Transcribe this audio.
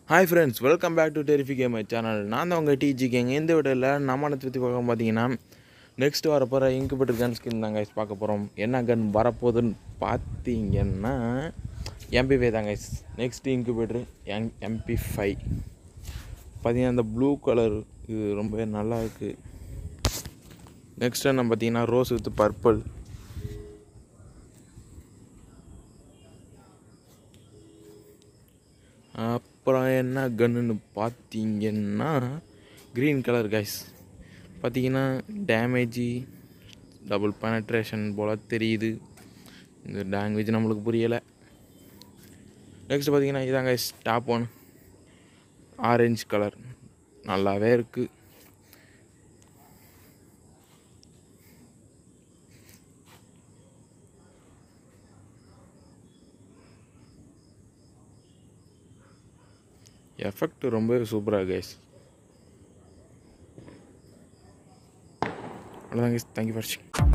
hi friends welcome back to டெரிஃபி game channel நான் தான் உங்கள் டிஜி கேங்க இந்த வீடியோவில் நம்ம அதை பற்றி பார்க்க பார்த்தீங்கன்னா நெக்ஸ்ட் வரப்போகிற இன்குபேட்டர் கன் ஸ்கின் தான் கைஸ் பார்க்க போகிறோம் என்ன கன் வரப்போகுதுன்னு பார்த்தீங்கன்னா எம்பி ஃபைவ் தான் guys next incubator M MP five பார்த்தீங்கன்னா இந்த ப்ளூ கலர் இது ரொம்பவே நல்லா இருக்குது நெக்ஸ்ட் என்ன பார்த்தீங்கன்னா ரோஸ் வித் பர்பிள் அப்புறம் என்ன கன்னுன்னு பார்த்தீங்கன்னா க்ரீன் கலர் கைஸ் பார்த்தீங்கன்னா டேமேஜி டபுள் பெனட்ரேஷன் போல் தெரியுது இந்த லாங்குவேஜ் நம்மளுக்கு புரியலை நெக்ஸ்ட் பார்த்தீங்கன்னா இதான் guys top one orange colour நல்லாவே இருக்குது எஃபெக்ட் ரொம்பவே சூப்பராக கைஸ் அவ்வளோதான் கைஸ் தேங்க்யூ ஃபார் வாட்சிங்